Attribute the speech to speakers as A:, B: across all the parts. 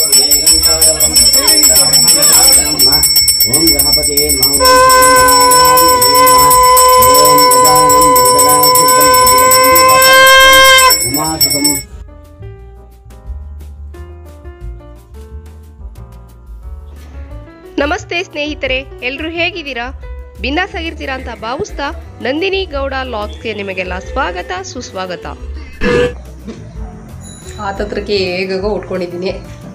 A: ಓಂ ಗಣಪತಿ ನಮಃ ಓಂ ಗಜಾನನಂ ಭುಜಗಾಸಿದ್ದಂ ಉಮಾಸುತಂ
B: ನಮಸ್ತೆ ಸ್ನೇಹಿತರೆ ಎಲ್ರು ಹೇಗಿದ್ದೀರಾ ಬಿಂದಾಸ್ ಆಗಿರ್ತೀರಾ ಅಂತ ಭಾವಿಸ್ತಾ ನಂದಿನಿ ಗೌಡ ಲಾಗ್ಸ್ಗೆ ನಿಮಗೆಲ್ಲ ಸ್ವಾಗತ ಸುಸ್ವಾಗತ ಆತತ್ರಕ್ಕೆ ಹೇಗಾಗೋ ಉಟ್ಕೊಂಡಿದ್ದೀನಿ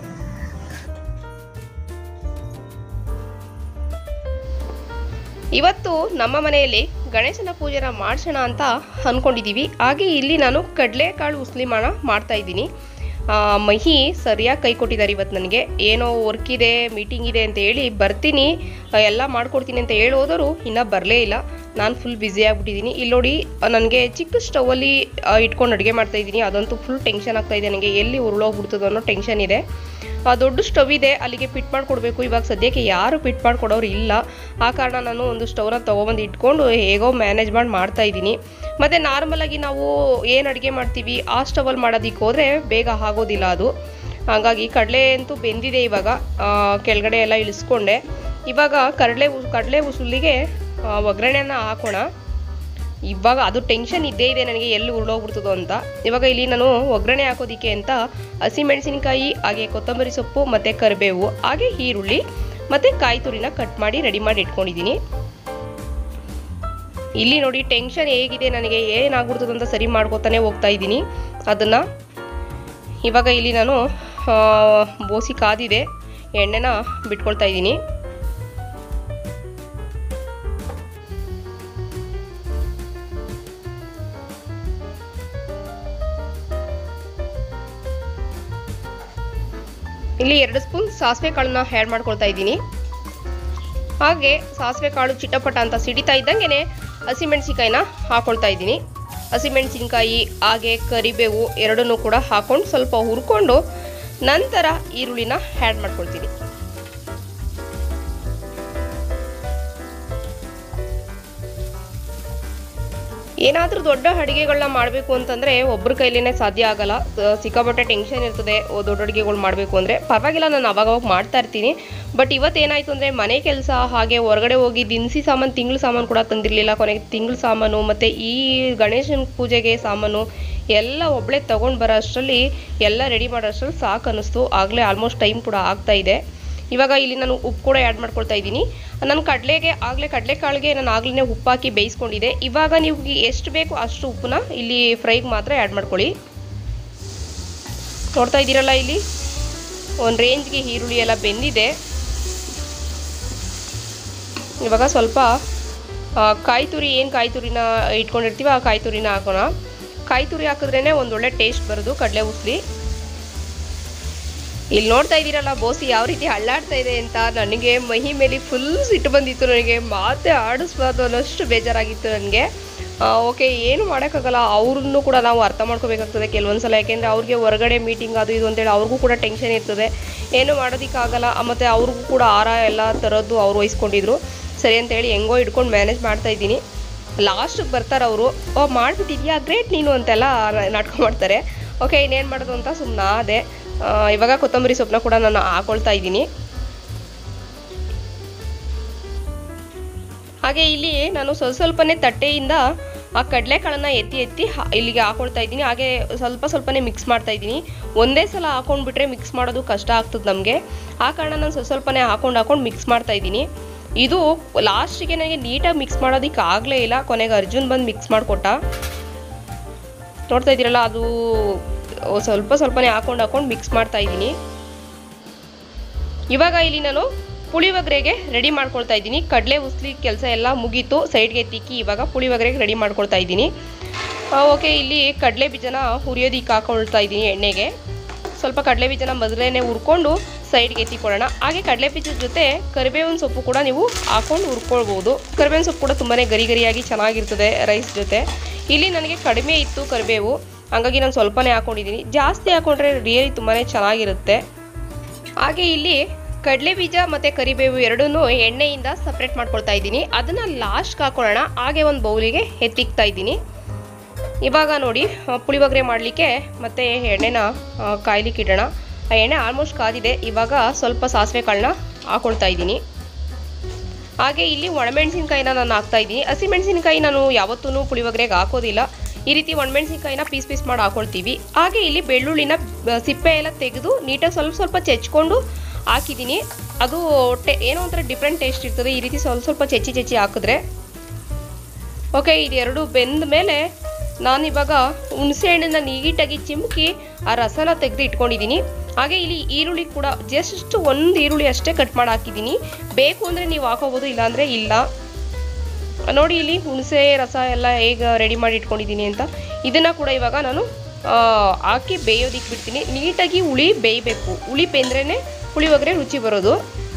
B: ಇವತ್ತು ನಮ್ಮ ಮನೆಯಲ್ಲಿ ಗಣೇಶನ ಪೂಜೆನ ಮಾಡಿಸೋಣ ಅಂತ ಅಂದ್ಕೊಂಡಿದ್ದೀವಿ ಹಾಗೆ ಇಲ್ಲಿ ನಾನು ಕಡಲೆಕಾಳು ಉಸ್ಲಿಮಾಣ ಮಾಡ್ತಾ ಇದ್ದೀನಿ ಆ, ಮಹಿ ಸರಿಯಾಗಿ ಕೈ ಕೊಟ್ಟಿದ್ದಾರೆ ಇವತ್ತು ನನಗೆ ಏನೋ ವರ್ಕ್ ಇದೆ ಮೀಟಿಂಗ್ ಇದೆ ಅಂತ ಹೇಳಿ ಬರ್ತೀನಿ ಆ, ಎಲ್ಲ ಮಾಡ್ಕೊಡ್ತೀನಿ ಅಂತ ಹೇಳಿ ಹೋದರು ಇನ್ನೂ ಬರಲೇ ಇಲ್ಲ ನಾನು ಫುಲ್ ಬ್ಯುಸಿ ಆಗಿಬಿಟ್ಟಿದ್ದೀನಿ ಇಲ್ಲಿ ನೋಡಿ ನನಗೆ ಚಿಕ್ಕ ಸ್ಟವಲ್ಲಿ ಇಟ್ಕೊಂಡು ಅಡುಗೆ ಮಾಡ್ತಾ ಇದ್ದೀನಿ ಅದಂತೂ ಫುಲ್ ಟೆನ್ಷನ್ ಆಗ್ತಾ ಇದೆ ನನಗೆ ಎಲ್ಲಿ ಉರುಳೋಗ್ಬಿಡ್ತದೋ ಅನ್ನೋ ಟೆನ್ಷನ್ ಇದೆ ಆ ದೊಡ್ಡ ಸ್ಟವ್ ಇದೆ ಅಲ್ಲಿಗೆ ಫಿಟ್ ಮಾಡಿಕೊಡ್ಬೇಕು ಇವಾಗ ಸದ್ಯಕ್ಕೆ ಯಾರು ಫಿಟ್ ಮಾಡಿಕೊಡೋರು ಇಲ್ಲ ಆ ಕಾರಣ ನಾನು ಒಂದು ಸ್ಟವ್ನ ತೊಗೊಬಂದು ಇಟ್ಕೊಂಡು ಹೇಗೋ ಮ್ಯಾನೇಜ್ ಮಾಡಿ ಮಾಡ್ತಾ ಇದ್ದೀನಿ ಮತ್ತು ನಾರ್ಮಲಾಗಿ ನಾವು ಏನು ಅಡುಗೆ ಮಾಡ್ತೀವಿ ಆ ಸ್ಟವಲ್ಲಿ ಮಾಡೋದಕ್ಕೆ ಹೋದರೆ ಬೇಗ ಆಗೋದಿಲ್ಲ ಅದು ಹಾಗಾಗಿ ಕಡಲೆ ಅಂತೂ ಬೆಂದಿದೆ ಇವಾಗ ಆ, ಕೆಳಗಡೆ ಎಲ್ಲ ಇಳಿಸ್ಕೊಂಡೆ ಇವಾಗ ಕಡಲೆ ಕಡಲೆ ಉಸುಲಿಗೆ ಆ, ಒಗ್ಗರಣೆನ ಹಾಕೋಣ ಇವಾಗ ಅದು ಟೆನ್ಷನ್ ಇದ್ದೇ ಇದೆ ನನಗೆ ಎಲ್ಲಿ ಉರುಳೋಗ್ಬಿಡ್ತದೋ ಅಂತ ಇವಾಗ ಇಲ್ಲಿ ನಾನು ಒಗ್ಗರಣೆ ಹಾಕೋದಿಕ್ಕೆ ಅಂತ ಹಸಿಮೆಣಸಿನಕಾಯಿ ಹಾಗೆ ಕೊತ್ತಂಬರಿ ಸೊಪ್ಪು ಮತ್ತು ಕರಿಬೇವು ಹಾಗೆ ಈರುಳ್ಳಿ ಮತ್ತು ಕಾಯಿ ತುರಿನ ಕಟ್ ಮಾಡಿ ರೆಡಿ ಮಾಡಿ ಇಟ್ಕೊಂಡಿದ್ದೀನಿ ಇಲ್ಲಿ ನೋಡಿ ಟೆನ್ಷನ್ ಹೇಗಿದೆ ನನಗೆ ಏನಾಗ್ಬಿಡ್ತದೆ ಅಂತ ಸರಿ ಮಾಡ್ಕೊತಾನೆ ಹೋಗ್ತಾ ಇದ್ದೀನಿ ಅದನ್ನು ಇವಾಗ ಇಲ್ಲಿ ನಾನು ಆ, ಬೋಸಿ ಕಾದಿದೆ ಎಣ್ಣೆನ ಬಿಟ್ಕೊಳ್ತಾ ಇದ್ದೀನಿ ಇಲ್ಲಿ ಎರಡು ಸ್ಪೂನ್ ಸಾಸಿವೆ ಕಾಳನ್ನ ಆ್ಯಡ್ ಮಾಡ್ಕೊಳ್ತಾ ಇದ್ದೀನಿ ಹಾಗೆ ಸಾಸಿವೆ ಕಾಳು ಚಿಟಪಟ ಅಂತ ಸಿಡಿತಾ ಇದ್ದಂಗೆ ಹಸಿಮೆಣಸಿನ್ಕಾಯಿನ ಹಾಕೊಳ್ತಾ ಇದ್ದೀನಿ ಹಸಿಮೆಣಸಿನ್ಕಾಯಿ ಹಾಗೆ ಕರಿಬೇವು ಎರಡನ್ನೂ ಕೂಡ ಹಾಕೊಂಡು ಸ್ವಲ್ಪ ಹುರ್ಕೊಂಡು ನಂತರ ಈರುಳ್ಳಿನ ಆ್ಯಡ್ ಮಾಡ್ಕೊಳ್ತೀನಿ ಏನಾದರೂ ದೊಡ್ಡ ಅಡುಗೆಗಳನ್ನ ಮಾಡಬೇಕು ಅಂತಂದರೆ ಒಬ್ಬರ ಕೈಲೇನೆ ಸಾಧ್ಯ ಆಗಲ್ಲ ಸ- ಸಿಕ್ಕಾಪಟ್ಟೆ ಟೆನ್ಷನ್ ಇರ್ತದೆ ಓ ದೊಡ್ಡ ಅಡುಗೆಗಳು ಮಾಡಬೇಕು ಅಂದರೆ ಪರವಾಗಿಲ್ಲ ನಾನು ಅವಾಗವಾಗ ಮಾಡ್ತಾ ಇರ್ತೀನಿ ಬಟ್ ಇವತ್ತೇನಾಯಿತು ಅಂದರೆ ಮನೆ ಕೆಲಸ ಹಾಗೆ ಹೊರಗಡೆ ಹೋಗಿ ದಿನಸಿ ಸಾಮಾನು ತಿಂಗಳು ಸಾಮಾನು ಕೂಡ ತಂದಿರಲಿಲ್ಲ ಕೊನೆಗೆ ತಿಂಗಳು ಸಾಮಾನು ಮತ್ತು ಈ ಗಣೇಶನ ಪೂಜೆಗೆ ಸಾಮಾನು ಎಲ್ಲ ಒಬ್ಬಳೇ ತೊಗೊಂಡು ಬರೋ ಅಷ್ಟರಲ್ಲಿ ಎಲ್ಲ ರೆಡಿ ಮಾಡೋ ಅಷ್ಟರಲ್ಲಿ ಸಾಕು ಅನ್ನಿಸ್ತು ಆಗಲೇ ಆಲ್ಮೋಸ್ಟ್ ಟೈಮ್ ಕೂಡ ಆಗ್ತಾ ಇದೆ ಇವಾಗ ಇಲ್ಲಿ ನಾನು ಉಪ್ಪು ಕೂಡ ಆ್ಯಡ್ ಮಾಡ್ಕೊಳ್ತಾ ಇದ್ದೀನಿ ನಾನು ಕಡಲೆಗೆ ಆಗಲೇ ಕಡಲೆಕಾಳಿಗೆ ನಾನು ಆಗಲೇ ಉಪ್ಪು ಹಾಕಿ ಬೇಯಿಸ್ಕೊಂಡಿದ್ದೆ ಇವಾಗ ನೀವು ಎಷ್ಟು ಬೇಕು ಅಷ್ಟು ಉಪ್ಪನ್ನ ಇಲ್ಲಿ ಫ್ರೈಗೆ ಮಾತ್ರ ಆ್ಯಡ್ ಮಾಡ್ಕೊಳ್ಳಿ ನೋಡ್ತಾ ಇದ್ದೀರಲ್ಲ ಇಲ್ಲಿ ಒಂದು ರೇಂಜ್ಗೆ ಈರುಳ್ಳಿ ಎಲ್ಲ ಬೆಂದಿದೆ ಇವಾಗ ಸ್ವಲ್ಪ ಆ, ಕಾಯಿ ತುರಿ ಏನು ಕಾಯಿ ತುರಿನ ಇಟ್ಕೊಂಡಿರ್ತೀವಿ ಆ ಕಾಯಿ ತುರಿನ ಹಾಕೋಣ ಕಾಯಿ ತುರಿ ಹಾಕಿದ್ರೇ ಒಂದೊಳ್ಳೆ ಟೇಸ್ಟ್ ಬರೋದು ಕಡಲೆ ಉಸ್ಲಿ ಇಲ್ಲಿ ನೋಡ್ತಾ ಇದ್ದೀರಲ್ಲ ಬೋಸಿ ಯಾವ ರೀತಿ ಅಳ್ಳಾಡ್ತಾ ಇದೆ ಅಂತ ನನಗೆ ಮಹಿ ಮೇಲೆ ಫುಲ್ ಸಿಟ್ಟು ಬಂದಿತ್ತು ನನಗೆ ಮಾತೆ ಆಡಿಸ್ಬಾರ್ದು ಅನ್ನೋಷ್ಟು ಬೇಜಾರಾಗಿತ್ತು ನನಗೆ ಓಕೆ ಏನು ಮಾಡೋಕ್ಕಾಗಲ್ಲ ಅವ್ರನ್ನೂ ಕೂಡ ನಾವು ಅರ್ಥ ಮಾಡ್ಕೋಬೇಕಾಗ್ತದೆ ಕೆಲವೊಂದ್ಸಲ ಯಾಕೆಂದರೆ ಅವ್ರಿಗೆ ಹೊರಗಡೆ ಮೀಟಿಂಗ್ ಅದು ಇದು ಅಂತೇಳಿ ಅವ್ರಿಗೂ ಕೂಡ ಟೆನ್ಷನ್ ಇರ್ತದೆ ಏನು ಮಾಡೋದಕ್ಕಾಗಲ್ಲ ಮತ್ತು ಅವ್ರಿಗೂ ಕೂಡ ಆರ ಎಲ್ಲ ಥರದ್ದು ಅವ್ರು ವಹಿಸ್ಕೊಂಡಿದ್ರು ಸರಿ ಅಂತೇಳಿ ಹೆಂಗೋ ಹಿಡ್ಕೊಂಡು ಮ್ಯಾನೇಜ್ ಮಾಡ್ತಾ ಇದ್ದೀನಿ ಲಾಸ್ಟಿಗೆ ಬರ್ತಾರೆ ಅವರು ಓ ಮಾಡಿಬಿಟ್ಟಿದ್ಯಾ ಗ್ರೇಟ್ ನೀನು ಅಂತೆಲ್ಲ ನಾಟಕ ಮಾಡ್ತಾರೆ ಓಕೆ ಇನ್ನೇನು ಮಾಡೋದು ಅಂತ ಸುಮ್ಮನೆ ಅದೇ ಇವಾಗ ಕೊತ್ತಂಬರಿ ಸೊಪ್ಪನ್ನ ಕೂಡ ನಾನು ಹಾಕೊಳ್ತಾ ಇದ್ದೀನಿ ಹಾಗೆ ಇಲ್ಲಿ ನಾನು ಸ್ವಲ್ಪ ಸ್ವಲ್ಪನೇ ತಟ್ಟೆಯಿಂದ ಆ ಕಡಲೆಕಾಳನ್ನ ಎತ್ತಿ ಎತ್ತಿ ಹಾ- ಇಲ್ಲಿಗೆ ಹಾಕೊಳ್ತಾ ಇದ್ದೀನಿ ಹಾಗೆ ಸ್ವಲ್ಪ ಸ್ವಲ್ಪನೇ ಮಿಕ್ಸ್ ಮಾಡ್ತಾ ಇದ್ದೀನಿ ಒಂದೇ ಸಲ ಹಾಕೊಂಡ್ಬಿಟ್ರೆ ಮಿಕ್ಸ್ ಮಾಡೋದು ಕಷ್ಟ ಆಗ್ತದೆ ನಮಗೆ ಆ ಕಾರಣ ನಾನು ಸ್ವಲ್ಪ ಸ್ವಲ್ಪನೇ ಹಾಕೊಂಡು ಹಾಕೊಂಡು ಮಿಕ್ಸ್ ಮಾಡ್ತಾ ಇದ್ದೀನಿ ಇದು ಲಾಸ್ಟಿಗೆ ನನಗೆ ನೀಟಾಗಿ ಮಿಕ್ಸ್ ಮಾಡೋದಕ್ಕೆ ಆಗಲೇ ಇಲ್ಲ ಕೊನೆಗೆ ಅರ್ಜುನ್ ಬಂದು ಮಿಕ್ಸ್ ಮಾಡಿಕೊಟ್ಟ ನೋಡ್ತಾ ಇದ್ದೀರಲ್ಲ ಅದು ಸ್ವಲ್ಪ ಸ್ವಲ್ಪನೇ ಹಾಕೊಂಡು ಹಾಕೊಂಡು ಮಿಕ್ಸ್ ಮಾಡ್ತಾ ಇದ್ದೀನಿ ಇವಾಗ ಇಲ್ಲಿ ನಾನು ಪುಳಿಯೋಗರೆಗೆ ರೆಡಿ ಮಾಡ್ಕೊಳ್ತಾ ಇದ್ದೀನಿ ಕಡಲೆ ಉಸ್ಲಿ ಕೆಲಸ ಎಲ್ಲ ಮುಗೀತು ಸೈಡ್ಗೆ ತಿಕ್ಕಿ ಇವಾಗ ಪುಳಿಯೋಗರೆಗೆ ರೆಡಿ ಮಾಡ್ಕೊಳ್ತಾ ಇದ್ದೀನಿ ಓಕೆ ಇಲ್ಲಿ ಕಡಲೆ ಬೀಜನ ಹುರಿಯೋದಿಕ್ಕೆ ಹಾಕೊಳ್ತಾ ಇದ್ದೀನಿ ಎಣ್ಣೆಗೆ ಸ್ವಲ್ಪ ಕಡಲೆ ಬೀಜನ ಮೊದಲೇ ಹುರ್ಕೊಂಡು ಸೈಡ್ಗೆ ಎತ್ತಿಕೊಳ್ಳೋಣ ಹಾಗೆ ಕಡಲೆ ಬೀಜದ ಜೊತೆ ಕರಿಬೇವಿನ ಸೊಪ್ಪು ಕೂಡ ನೀವು ಹಾಕೊಂಡು ಹುರ್ಕೊಳ್ಬೋದು ಕರಿಬೇವಿನ ಸೊಪ್ಪು ಕೂಡ ತುಂಬಾ ಗರಿ ಗರಿಯಾಗಿ ಚೆನ್ನಾಗಿರ್ತದೆ ರೈಸ್ ಜೊತೆ ಇಲ್ಲಿ ನನಗೆ ಕಡಿಮೆ ಇತ್ತು ಕರಿಬೇವು ಹಾಗಾಗಿ ನಾನು ಸ್ವಲ್ಪನೇ ಹಾಕೊಂಡಿದ್ದೀನಿ ಜಾಸ್ತಿ ಹಾಕೊಂಡ್ರೆ ರಿಯಲಿ ತುಂಬಾ ಚೆನ್ನಾಗಿರುತ್ತೆ ಹಾಗೆ ಇಲ್ಲಿ ಕಡಲೆ ಬೀಜ ಮತ್ತು ಕರಿಬೇವು ಎರಡನ್ನೂ ಎಣ್ಣೆಯಿಂದ ಸಪ್ರೇಟ್ ಮಾಡ್ಕೊಳ್ತಾ ಇದ್ದೀನಿ ಅದನ್ನು ಲಾಸ್ಟ್ಗೆ ಹಾಕೊಳ್ಳೋಣ ಹಾಗೆ ಒಂದು ಬೌಲಿಗೆ ಎತ್ತಿಕ್ತಾ ಇದ್ದೀನಿ ಇವಾಗ ನೋಡಿ ಆ, ಪುಳಿಯೋಗರೆ ಮಾಡಲಿಕ್ಕೆ ಮತ್ತು ಎಣ್ಣೆನ ಆ, ಕಾಯ್ಲಿಕ್ಕೆ ಇಡೋಣ ಆ ಎಣ್ಣೆ ಆಲ್ಮೋಸ್ಟ್ ಕಾದಿದೆ ಇವಾಗ ಸ್ವಲ್ಪ ಸಾಸಿವೆ ಕಾಳನ್ನ ಹಾಕೊಳ್ತಾ ಇದ್ದೀನಿ ಹಾಗೆ ಇಲ್ಲಿ ಒಣಮೆಣಸಿನ್ಕಾಯಿನ ನಾನು ಹಾಕ್ತಾ ಇದ್ದೀನಿ ಹಸಿಮೆಣಸಿನ್ಕಾಯಿ ನಾನು ಯಾವತ್ತೂ ಪುಳಿಯೋಗರೆಗೆ ಹಾಕೋದಿಲ್ಲ ಈ ರೀತಿ ಒಣಮೆಣಸಿನ್ಕಾಯಿನ ಪೀಸ್ ಪೀಸ್ ಮಾಡಿ ಹಾಕೊಳ್ತೀವಿ ಹಾಗೆ ಇಲ್ಲಿ ಬೆಳ್ಳುಳ್ಳಿನ ಬ- ಸಿಪ್ಪೆ ಎಲ್ಲ ತೆಗೆದು ನೀಟಾಗಿ ಸ್ವಲ್ಪ ಸ್ವಲ್ಪ ಚೆಚ್ಕೊಂಡು ಹಾಕಿದ್ದೀನಿ ಅದು ಟೆ ಏನೋ ಒಂಥರ ಡಿಫ್ರೆಂಟ್ ಟೇಸ್ಟ್ ಇರ್ತದೆ ಈ ರೀತಿ ಸ್ವಲ್ಪ ಸ್ವಲ್ಪ ಚೆಚ್ಚಿ ಚೆಚ್ಚಿ ಹಾಕಿದ್ರೆ ಓಕೆ ಇದೆರಡು ಬೆಂದ ಮೇಲೆ ನಾನಿವಾಗ ಹುಣಸೆ ಹಣ್ಣನ್ನ ನೀಟಾಗಿ ಚಿಮ್ಕಿ ಆ ರಸನ ತೆಗೆದು ಇಟ್ಕೊಂಡಿದ್ದೀನಿ ಹಾಗೆ ಇಲ್ಲಿ ಈರುಳ್ಳಿ ಕೂಡ ಜಸ್ಟ್ ಒಂದು ಈರುಳ್ಳಿ ಅಷ್ಟೇ ಕಟ್ ಮಾಡಿ ಹಾಕಿದ್ದೀನಿ ಬೇಕು ಅಂದರೆ ನೀವು ಹಾಕೋಬೋದು ಇಲ್ಲಾಂದರೆ ಇಲ್ಲ ನೋಡಿ ಇಲ್ಲಿ ಹುಣಸೆ ರಸ ಎಲ್ಲ ಹೇಗೆ ರೆಡಿ ಮಾಡಿ ಇಟ್ಕೊಂಡಿದ್ದೀನಿ ಅಂತ ಇದನ್ನು ಕೂಡ ಇವಾಗ ನಾನು ಆ, ಹಾಕಿ ಬೇಯೋದಿಕ್ಕೆ ಬಿಡ್ತೀನಿ ನೀಟಾಗಿ ಹುಳಿ ಬೇಯಬೇಕು ಹುಳಿ ಬೆಂದ್ರೇ ಪುಳಿಯೋಗರೆ ರುಚಿ ಬರೋದು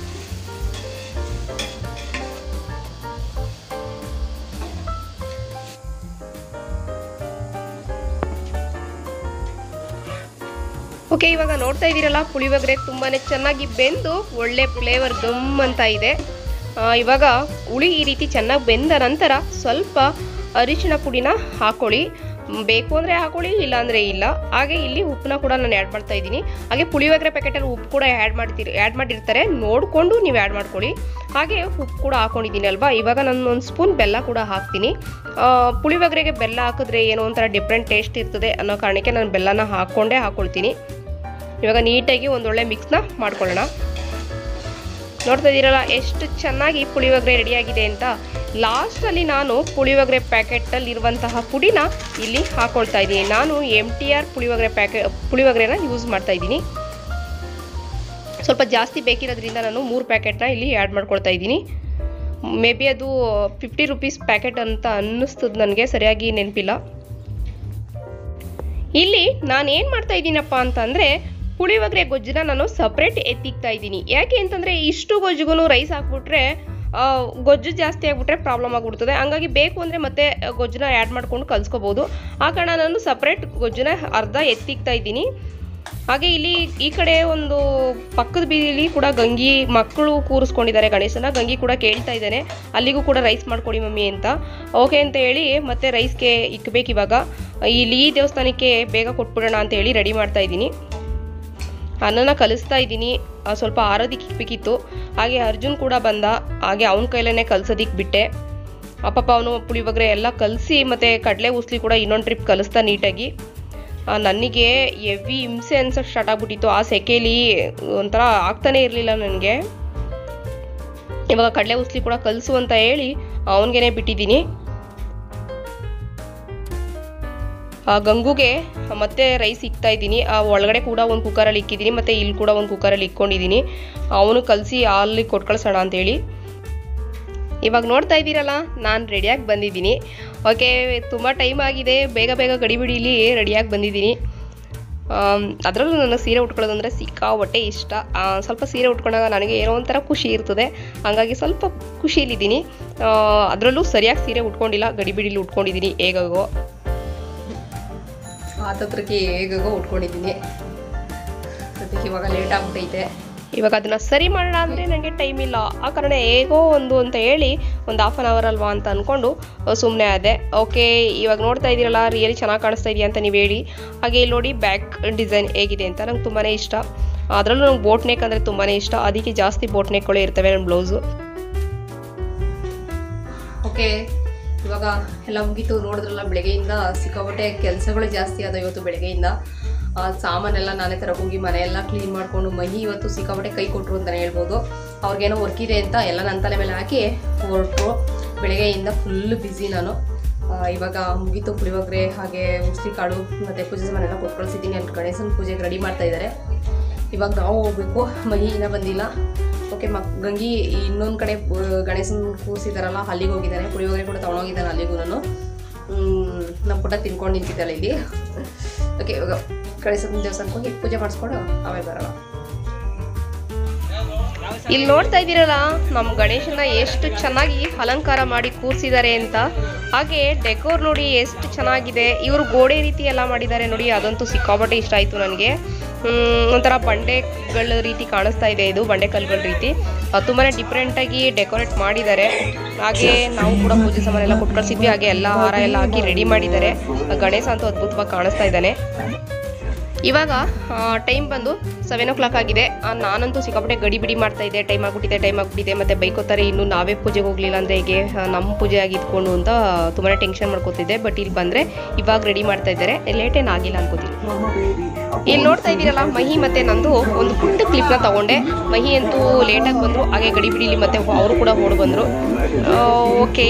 B: ಓಕೆ ಇವಾಗ ನೋಡ್ತಾ ಇದ್ದೀರಲ್ಲ ಪುಳಿಯೋಗರೆ ತುಂಬಾ ಚೆನ್ನಾಗಿ ಬೆಂದು ಒಳ್ಳೆ ಫ್ಲೇವರ್ ಗಮ್ ಅಂತ ಇದೆ ಆ, ಇವಾಗ ಹುಳಿ ಈ ರೀತಿ ಚೆನ್ನಾಗಿ ಬೆಂದ ನಂತರ ಸ್ವಲ್ಪ ಅರಿಶಿಣ ಪುಡಿನ ಹಾಕೊಳ್ಳಿ ಮ್, ಬೇಕು ಅಂದರೆ ಹಾಕೊಳ್ಳಿ ಇಲ್ಲಾಂದರೆ ಇಲ್ಲ ಹಾಗೆ ಇಲ್ಲಿ ಉಪ್ಪನ್ನ ಕೂಡ ನಾನು ಆ್ಯಡ್ ಮಾಡ್ತಾ ಇದ್ದೀನಿ ಹಾಗೆ ಪುಳಿಯೋಗರೆ ಪ್ಯಾಕೆಟಲ್ಲಿ ಉಪ್ಪು ಕೂಡ ಆ್ಯಡ್ ಮಾಡ್ತೀರಿ ಆ್ಯಡ್ ಮಾಡಿರ್ತಾರೆ ನೋಡಿಕೊಂಡು ನೀವು ಆ್ಯಡ್ ಮಾಡ್ಕೊಳ್ಳಿ ಹಾಗೆ ಉಪ್ಪು ಕೂಡ ಹಾಕೊಂಡಿದ್ದೀನಿ ಅಲ್ವಾ ಇವಾಗ ನಾನು ಒಂದು ಸ್ಪೂನ್ ಬೆಲ್ಲ ಕೂಡ ಹಾಕ್ತೀನಿ ಆ, ಪುಳಿಯೋಗರೆಗೆ ಬೆಲ್ಲ ಹಾಕಿದ್ರೆ ಏನೋ ಒಂಥರ ಡಿಫ್ರೆಂಟ್ ಟೇಸ್ಟ್ ಇರ್ತದೆ ಅನ್ನೋ ಕಾರಣಕ್ಕೆ ನಾನು ಬೆಲ್ಲನ ಹಾಕ್ಕೊಂಡೇ ಹಾಕ್ಕೊಳ್ತೀನಿ ಇವಾಗ ನೀಟಾಗಿ ಒಂದೊಳ್ಳೆ ಮಿಕ್ಸ್ನ ಮಾಡ್ಕೊಳ್ಳೋಣ ನೋಡ್ತಾ ಇದ್ದೀರಲ್ಲ ಎಷ್ಟು ಚೆನ್ನಾಗಿ ಪುಳಿಯೋಗರೆ ರೆಡಿಯಾಗಿದೆ ಅಂತ ಲಾಸ್ಟಲ್ಲಿ ನಾನು ಪುಳಿಯೋಗರೆ ಪ್ಯಾಕೆಟಲ್ಲಿ ಇರುವಂತಹ ಪುಡಿನ ಇಲ್ಲಿ ಹಾಕೊಳ್ತಾ ಇದ್ದೀನಿ ನಾನು ಎಮ್ ಟಿ ಆರ್ ಪುಳಿಯೋಗರೆ ಪ್ಯಾಕೆ ಪುಳಿಯೋಗರೆನ ಯೂಸ್ ಮಾಡ್ತಾ ಇದ್ದೀನಿ ಸ್ವಲ್ಪ ಜಾಸ್ತಿ ಬೇಕಿರೋದ್ರಿಂದ ನಾನು ಮೂರು ಪ್ಯಾಕೆಟ್ನ ಇಲ್ಲಿ ಆ್ಯಡ್ ಮಾಡ್ಕೊಳ್ತಾ ಇದ್ದೀನಿ ಮೇ ಬಿ ಅದು ಫಿಫ್ಟಿ ರುಪೀಸ್ ಪ್ಯಾಕೆಟ್ ಅಂತ ಅನ್ನಿಸ್ತದೆ ನನಗೆ ಸರಿಯಾಗಿ ನೆನಪಿಲ್ಲ ಇಲ್ಲಿ ನಾನು ಏನು ಮಾಡ್ತಾ ಇದ್ದೀನಪ್ಪ ಅಂತಂದರೆ ಪುಳಿಯೋಗರೆ ಗೊಜ್ಜನ್ನ ನಾನು ಸಪ್ರೇಟ್ ಎತ್ತಿಕ್ತಾ ಇದ್ದೀನಿ ಯಾಕೆ ಅಂತಂದರೆ ಇಷ್ಟು ಗೊಜ್ಜಿಗೂ ರೈಸ್ ಹಾಕ್ಬಿಟ್ರೆ ಆ, ಗೊಜ್ಜು ಜಾಸ್ತಿ ಆಗಿಬಿಟ್ರೆ ಪ್ರಾಬ್ಲಮ್ ಆಗಿಬಿಡ್ತದೆ ಹಂಗಾಗಿ ಬೇಕು ಅಂದರೆ ಮತ್ತೆ ಗೊಜ್ಜನ್ನ ಆ್ಯಡ್ ಮಾಡ್ಕೊಂಡು ಕಲಿಸ್ಕೋಬೋದು ಆ ಕಾರಣ ನಾನು ಸಪ್ರೇಟ್ ಗೊಜ್ಜನ್ನ ಅರ್ಧ ಎತ್ತಿಕ್ತಾ ಇದ್ದೀನಿ ಹಾಗೆ ಇಲ್ಲಿ ಈ ಕಡೆ ಒಂದು ಪಕ್ಕದ ಬೀದಿಲಿ ಕೂಡ ಗಂಗಿ ಮಕ್ಕಳು ಕೂರಿಸ್ಕೊಂಡಿದ್ದಾರೆ ಗಣೇಶನ ಗಂಗಿ ಕೂಡ ಕೇಳ್ತಾ ಇದ್ದಾನೆ ಅಲ್ಲಿಗೂ ಕೂಡ ರೈಸ್ ಮಾಡ್ಕೊಡಿ ಮಮ್ಮಿ ಅಂತ ಓಕೆ ಅಂತ ಹೇಳಿ ಮತ್ತೆ ರೈಸ್ಗೆ ಇಕ್ಬೇಕು ಇವಾಗ ಇಲ್ಲಿ ಈ ದೇವಸ್ಥಾನಕ್ಕೆ ಬೇಗ ಕೊಟ್ಬಿಡೋಣ ಅಂತ ಹೇಳಿ ರೆಡಿ ಮಾಡ್ತಾ ಇದ್ದೀನಿ ಅನ್ನನ ಕಲಿಸ್ತಾ ಇದ್ದೀನಿ ಆ, ಸ್ವಲ್ಪ ಆರೋದಿಕ್ಕೆ ಇಕ್ಬೇಕಿತ್ತು ಹಾಗೆ ಅರ್ಜುನ್ ಕೂಡ ಬಂದ ಹಾಗೆ ಅವನ ಕೈಲೇ ಕಲ್ಸೋದಿಕ್ಕೆ ಬಿಟ್ಟೆ ಅಪ್ಪಪ್ಪ ಅವನು ಪುಳಿಯೋಗರೆ ಎಲ್ಲ ಕಲಸಿ ಮತ್ತು ಕಡಲೆ ಉಸ್ಲಿ ಕೂಡ ಇನ್ನೊಂದು ಟ್ರಿಪ್ ಕಲಿಸ್ತಾ ನೀಟಾಗಿ ಆ, ನನಗೆ ಎವಿ ಹಿಂಸೆ ಅನ್ಸೋಕ್ಕೆ ಸ್ಟಾರ್ಟ್ ಆಗ್ಬಿಟ್ಟಿತ್ತು ಆ ಸೆಕೆಲಿ ಒಂಥರ ಆಗ್ತಾನೆ ಇರಲಿಲ್ಲ ನನಗೆ ಇವಾಗ ಕಡಲೆ ಉಸ್ಲಿ ಕೂಡ ಕಲಿಸು ಅಂತ ಹೇಳಿ ಅವನಿಗೇನೆ ಬಿಟ್ಟಿದ್ದೀನಿ ಆ ಗಂಗುಗೆ ಮತ್ತೆ ರೈಸ್ ಇಕ್ತಾ ಇದ್ದೀನಿ ಆ ಒಳಗಡೆ ಕೂಡ ಒಂದು ಕುಕ್ಕರಲ್ಲಿ ಇಕ್ಕಿದ್ದೀನಿ ಮತ್ತು ಇಲ್ಲಿ ಕೂಡ ಒಂದು ಕುಕ್ಕರಲ್ಲಿ ಇಕ್ಕೊಂಡಿದ್ದೀನಿ ಅವನು ಕಲಸಿ ಅಲ್ಲಿ ಕೊಟ್ಟು ಕಳ್ಸೋಣ ಅಂತೇಳಿ ಇವಾಗ ನೋಡ್ತಾ ಇದ್ದೀರಲ್ಲ ನಾನು ರೆಡಿಯಾಗಿ ಬಂದಿದ್ದೀನಿ ಓಕೆ ತುಂಬ ಟೈಮ್ ಆಗಿದೆ ಬೇಗ ಬೇಗ ಗಡಿಬಿಡಿಲಿ ರೆಡಿಯಾಗಿ ಬಂದಿದ್ದೀನಿ ಅದರಲ್ಲೂ ನನಗೆ ಸೀರೆ ಉಟ್ಕೊಳ್ಳೋದಂದ್ರೆ ಸಿಕ್ಕಾಪಟ್ಟೆ ಇಷ್ಟ ಆ, ಸ್ವಲ್ಪ ಸೀರೆ ಉಟ್ಕೊಂಡಾಗ ನನಗೆ ಏನೋ ಒಂಥರ ಖುಷಿ ಇರ್ತದೆ ಹಾಗಾಗಿ ಸ್ವಲ್ಪ ಖುಷಿಯಲ್ಲಿದ್ದೀನಿ ಅದರಲ್ಲೂ ಸರಿಯಾಗಿ ಸೀರೆ ಉಟ್ಕೊಂಡಿಲ್ಲ ಗಡಿಬಿಡಿಲಿ ಉಟ್ಕೊಂಡಿದ್ದೀನಿ ಹೇಗಾಗೋ ಆತತ್ರಕ್ಕೆ ಹೇಗಾಗೋ ಉಟ್ಕೊಂಡಿದ್ದೀನಿ ಅದಕ್ಕೆ ಇವಾಗ ಲೇಟ್ ಆಗ್ಬಿಟ್ಟೈತೆ ಇವಾಗ ಅದನ್ನ ಸರಿ ಮಾಡೋಣ ಅಂದರೆ ನನಗೆ ಟೈಮ್ ಇಲ್ಲ ಆ ಕಾರಣ ಹೇಗೋ ಒಂದು ಅಂತ ಹೇಳಿ ಒಂದು ಹಾಫ್ ಆನ್ ಅವರ್ ಅಲ್ವಾ ಅಂತ ಅಂದ್ಕೊಂಡು ಸುಮ್ಮನೆ ಆದೆ ಓಕೆ ಇವಾಗ ನೋಡ್ತಾ ಇದ್ದೀರಲ್ಲ ರಿಯಲಿ ಚೆನ್ನಾಗಿ ಕಾಣಿಸ್ತಾ ಇದೆಯಾ ಅಂತ ನೀವು ಹೇಳಿ ಹಾಗೆ ಇಲ್ಲಿ ನೋಡಿ ಬ್ಯಾಕ್ ಡಿಸೈನ್ ಹೇಗಿದೆ ಅಂತ ನಂಗೆ ತುಂಬಾ ಇಷ್ಟ ಅದರಲ್ಲೂ ನಂಗೆ ಬೋಟ್ ನೆಕ್ ಅಂದರೆ ತುಂಬಾ ಇಷ್ಟ ಅದಕ್ಕೆ ಜಾಸ್ತಿ ಬೋಟ್ ನೆಕ್ಗಳು ಇರ್ತವೆ ನನ್ನ ಬ್ಲೌಸು ಓಕೆ ಇವಾಗ ಎಲ್ಲ ಮುಗೀತು ನೋಡಿದ್ರಲ್ಲ ಬೆಳಗ್ಗೆಯಿಂದ ಸಿಕ್ಕಾಪಟ್ಟೆ ಕೆಲಸಗಳು ಜಾಸ್ತಿ ಆದ ಇವತ್ತು ಬೆಳಗ್ಗೆಯಿಂದ ಆ, ಸಾಮಾನೆಲ್ಲ ನಾನೇ ಥರ ಹೋಗಿ ಮನೆಯೆಲ್ಲ ಕ್ಲೀನ್ ಮಾಡಿಕೊಂಡು ಮಹಿ ಇವತ್ತು ಸಿಕ್ಕಾಪಟ್ಟೆ ಕೈ ಕೊಟ್ಟರು ಅಂತಲೇ ಹೇಳ್ಬೋದು ಅವ್ರಿಗೇನೋ ವರ್ಕ್ ಇದೆ ಅಂತ ಎಲ್ಲ ನನ್ನ ತಲೆ ಮೇಲೆ ಹಾಕಿ ಹೊರಟರು ಬೆಳಗ್ಗೆಯಿಂದ ಫುಲ್ ಬ್ಯುಸಿ ನಾನು ಆ, ಇವಾಗ ಮುಗೀತು ಪುಳಿಯೋಗರೆ ಹಾಗೆ ಉಸ್ಲಿ ಕಾಳು ಮತ್ತು ಪೂಜೆ ಸಾಮಾನೆಲ್ಲ ಕೊಟ್ಟು ಕಳಿಸಿದ್ದೀನಿ ಅಲ್ಲಿ ಗಣೇಶನ ಪೂಜೆಗೆ ರೆಡಿ ಮಾಡ್ತಾ ಇದ್ದಾರೆ ಇವಾಗ ನಾವು ಹೋಗ್ಬೇಕು ಮಹಿ ಇನ್ನೂ ಬಂದಿಲ್ಲ ಓಕೆ ಮಕ್ ಗಂಗಿ ಇನ್ನೊಂದು ಕಡೆ ಬ- ಗಣೇಶನ ಕೂರಿಸಿದಾರಲ್ಲ ಅಲ್ಲಿಗೆ ಹೋಗಿದ್ದಾನೆ ಪುಳಿಯೋಗರೆ ಕೂಡ ತೊಗೊಂಡೋಗಿದ್ದಾನೆ ಅಲ್ಲಿಗೂ ನಾನು ನಮ್ಮ ಪುಟ್ಟ ತಿನ್ಕೊಂಡು ನಿಂತಿದ್ದಾಳೆ ಇಲ್ಲಿ ಓಕೆ ಇವಾಗ ಗಣೇಶನ ದೇವಸ್ಥಾನಕ್ಕೆ ಹೋಗಿ ಪೂಜೆ ಮಾಡಿಸ್ಕೊಂಡು ಆಮೇಲೆ ಬರೋಣ ಇಲ್ಲಿ ನೋಡ್ತಾ ಇದ್ದೀರಲ್ಲ ನಮ್ಮ ಗಣೇಶನ ಎಷ್ಟು ಚೆನ್ನಾಗಿ ಅಲಂಕಾರ ಮಾಡಿ ಕೂರಿಸಿದ್ದಾರೆ ಅಂತ ಹಾಗೆ ಡೆಕೋರ್ ನೋಡಿ ಎಷ್ಟು ಚೆನ್ನಾಗಿದೆ ಇವರು ಗೋಡೆ ರೀತಿ ಎಲ್ಲ ಮಾಡಿದ್ದಾರೆ ನೋಡಿ ಅದಂತೂ ಸಿಕ್ಕಾಪಟ್ಟೆ ಇಷ್ಟ ಆಯಿತು ನನಗೆ ಒಂಥರ ಬಂಡೆಗಳ ರೀತಿ ಕಾಣಿಸ್ತಾ ಇದೆ ಇದು ಬಂಡೆಕಲ್ಗಳ ರೀತಿ ತುಂಬಾ ಡಿಫ್ರೆಂಟಾಗಿ ಡೆಕೋರೇಟ್ ಮಾಡಿದ್ದಾರೆ ಹಾಗೆ ನಾವು ಕೂಡ ಪೂಜೆ ಸಾಮಾನೆಲ್ಲ ಕೊಟ್ಟು ಕಳಿಸಿದ್ವಿ ಹಾಗೆ ಎಲ್ಲ ಹಾರ ಎಲ್ಲ ಹಾಕಿ ರೆಡಿ ಮಾಡಿದ್ದಾರೆ ಗಣೇಶ ಅಂತೂ ಅದ್ಭುತವಾಗಿ ಕಾಣಿಸ್ತಾ ಇದ್ದಾನೆ ಇವಾಗ ಟೈಮ್ ಬಂದು ಸೆವೆನ್ ಓ ಕ್ಲಾಕ್ ಆಗಿದೆ ಆ, ನಾನಂತೂ ಸಿಕ್ಕಾಪಟ್ಟೆ ಗಡಿ ಬಿಡಿ ಮಾಡ್ತಾ ಇದ್ದೆ ಟೈಮ್ ಆಗ್ಬಿಟ್ಟಿದೆ ಟೈಮ್ ಆಗ್ಬಿಟ್ಟಿದೆ ಮತ್ತೆ ಬೈಕೋತಾರೆ ಇನ್ನು ನಾವೇ ಪೂಜೆಗೆ ಹೋಗ್ಲಿಲ್ಲ ಅಂದ್ರೆ ಹೇಗೆ ಆ, ನಮ್ಮ ಪೂಜೆ ಆಗಿದ್ಕೊಂಡು ಅಂತ ತುಂಬಾ ಟೆನ್ಷನ್ ಮಾಡ್ಕೋತಿದ್ದೆ ಬಟ್ ಇಲ್ಲಿ ಬಂದ್ರೆ ಇವಾಗ ರೆಡಿ ಮಾಡ್ತಾ ಇದ್ದಾರೆ ಲೇಟ್ ಏನು ಆಗಿಲ್ಲ ಅನ್ಕೋತೀನಿ ಇಲ್ಲಿ ನೋಡ್ತಾ ಇದ್ದೀರಲ್ಲ ಮಹಿ ಮತ್ತೆ ನಂದು ಒಂದು ಪುಟ್ಟ ಕ್ಲಿಪ್ನ ತಗೊಂಡೆ ಮಹಿ ಅಂತೂ ಲೇಟಾಗಿ ಬಂದರು ಹಾಗೆ ಗಡಿ ಬಿಡಿಲಿ ಮತ್ತೆ ಅವರು ಕೂಡ ಓಡ್ ಬಂದರು ಓಕೆ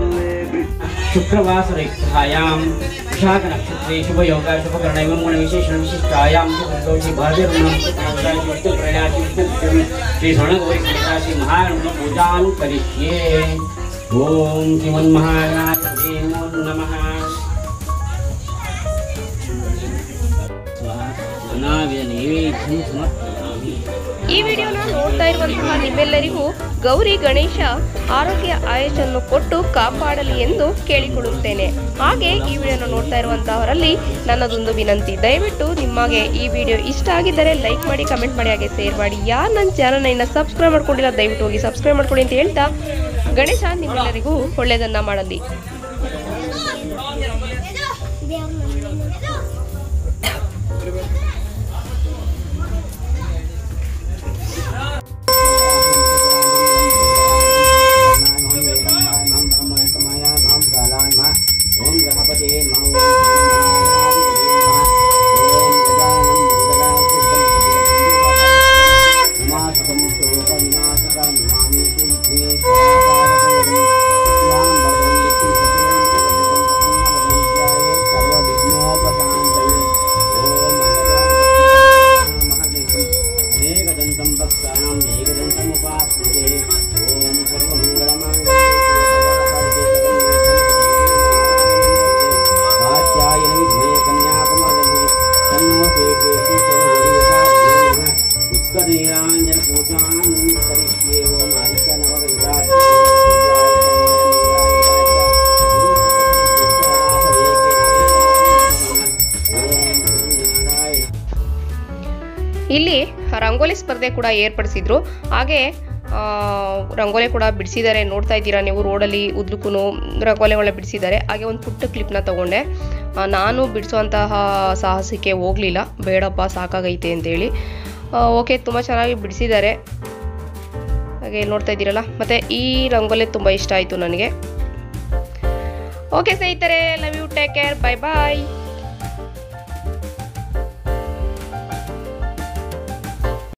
A: शुक्रवासरेखायां विशाखनक्षत्रे शुभयोगा शुभकरणैवं गुणविशेषणविशिष्टायां शुभदोषि भार्यरुणं विष्णुप्रयासि विष्णुप्रियं श्रीस्वर्णगौरी श्री महापूजां करिष्ये ॐ श्रीमन्महागणाधिपते नमो नमः नैवेद्यं समर्पयामि
B: ಈ ವಿಡಿಯೋನ ನೋಡ್ತಾ ಇರುವಂತಹ ನಿಮ್ಮೆಲ್ಲರಿಗೂ ಗೌರಿ ಗಣೇಶ ಆರೋಗ್ಯ ಆಯುಷನ್ನು ಕೊಟ್ಟು ಕಾಪಾಡಲಿ ಎಂದು ಕೇಳಿಕೊಡುತ್ತೇನೆ ಹಾಗೆ ಈ ವಿಡಿಯೋನ ನೋಡ್ತಾ ಇರುವಂತಹವರಲ್ಲಿ ನನ್ನದೊಂದು ವಿನಂತಿ ದಯವಿಟ್ಟು ನಿಮಗೆ ಈ ವಿಡಿಯೋ ಇಷ್ಟ ಆಗಿದ್ದರೆ ಲೈಕ್ ಮಾಡಿ ಕಮೆಂಟ್ ಮಾಡಿ ಹಾಗೆ ಶೇರ್ ಮಾಡಿ ಯಾರು ನನ್ನ ಚಾನಲ್ನ ಇನ್ನು ಸಬ್ಸ್ಕ್ರೈಬ್ ಮಾಡ್ಕೊಂಡಿಲ್ಲ ದಯವಿಟ್ಟು ಹೋಗಿ ಸಬ್ಸ್ಕ್ರೈಬ್ ಮಾಡ್ಕೊಳ್ಳಿ ಅಂತ ಹೇಳ್ತಾ ಗಣೇಶ ನಿಮ್ಮೆಲ್ಲರಿಗೂ ಒಳ್ಳೆಯದನ್ನ ಮಾಡಲಿ
A: ಓಂ ಗಣಪತಿ ಓಂ ಏಕದಂತಂ ಭಕ್ತಾನಾಂ ಏಕದಂತಮುಪಾಸ್ಮತೆ ಓಂ ಸರ್ವಮಂಗಳಮಾಂಗಲ್ಯೆ ವಿದ್ಮಹೇ ಕನ್ಯಾಕುಮಾರಿ ತನ್ನೋ ದೇವೇತಿ ಸರ್ವಗುರುಯುತಾತ್ಮನಃ ವಿಶ್ವನೀರಾಂಜನ ಪೂಜಾಂ ಕರಿಷ್ಯೆ ಓಂ ಆದಿತ್ಯ ನವಗ್ರಹಾತ್ ನಾರಾಯಣ
B: ಇಲ್ಲಿ ರಂಗೋಲಿ ಸ್ಪರ್ಧೆ ಕೂಡ ಏರ್ಪಡಿಸಿದ್ರು ಹಾಗೆ ಆ, ರಂಗೋಲಿ ಕೂಡ ಬಿಡಿಸಿದ್ದಾರೆ ನೋಡ್ತಾ ಇದ್ದೀರಾ ನೀವು ರೋಡಲ್ಲಿ ಉದ್ಲಕ್ಕೂ ರಂಗೋಲಿಗಳನ್ನ ಬಿಡಿಸಿದ್ದಾರೆ ಹಾಗೆ ಒಂದು ಪುಟ್ಟ ಕ್ಲಿಪ್ನ ತಗೊಂಡೆ ಆ, ನಾನು ಬಿಡಿಸುವಂತಹ ಸಾಹಸಕ್ಕೆ ಹೋಗಲಿಲ್ಲ ಬೇಡಪ್ಪ ಸಾಕಾಗೈತೆ ಅಂತೇಳಿ ಓಕೆ ತುಂಬ ಚೆನ್ನಾಗಿ ಬಿಡಿಸಿದ್ದಾರೆ ಹಾಗೆ ನೋಡ್ತಾ ಇದ್ದೀರಲ್ಲ ಮತ್ತು ಈ ರಂಗೋಲಿ ತುಂಬ ಇಷ್ಟ ಆಯಿತು ನನಗೆ ಓಕೆ ಸ್ನೇಹಿತರೆ love you take care bye bye